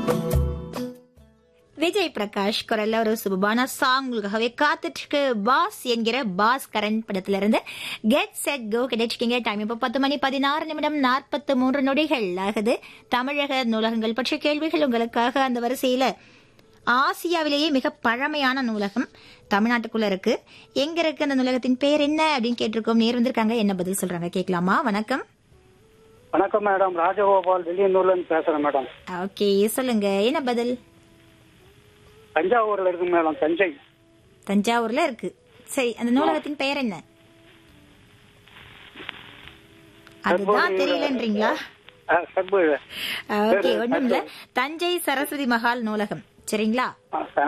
விஜய் பிரகாஷ் குரல்ல ஒரு சுபமான சாங் உங்களுக்காகவே காத்துட்டு இருக்கு பாஸ் என்கிற பாஸ் கரண் படத்துல இருந்து கெட் செட் கோ கிடைச்சிக்கிங்க டைம் இப்போ பத்து மணி பதினாறு நிமிடம் நாற்பத்து மூன்று நொடிகள் ஆகுது தமிழக நூலகங்கள் பற்றிய கேள்விகள் உங்களுக்காக அந்த வரிசையில ஆசியாவிலேயே மிக பழமையான நூலகம் தமிழ்நாட்டுக்குள்ள இருக்கு எங்க இருக்கு அந்த நூலகத்தின் பேர் என்ன அப்படின்னு கேட்டிருக்கோம் நேர் வந்திருக்காங்க என்ன பதில் சொல்றாங்க கேட்கலாமா வணக்கம் வணக்கம் மேடம் ராஜகோபால் வெளியனூர்ல இருந்து பேசுறேன் மேடம் ஓகே சொல்லுங்க என்ன பதில் தஞ்சாவூர்ல இருக்கு மேடம் தஞ்சை தஞ்சாவூர்ல இருக்கு சரி அந்த நூலகத்தின் பெயர் என்ன அதுதான் தெரியலன்றீங்களா அஹ், சப்பு ஓகே ஒண்ணும் இல்ல தஞ்சை சரஸ்வதி மகால் நூலகம் சரிங்களா அஹ்,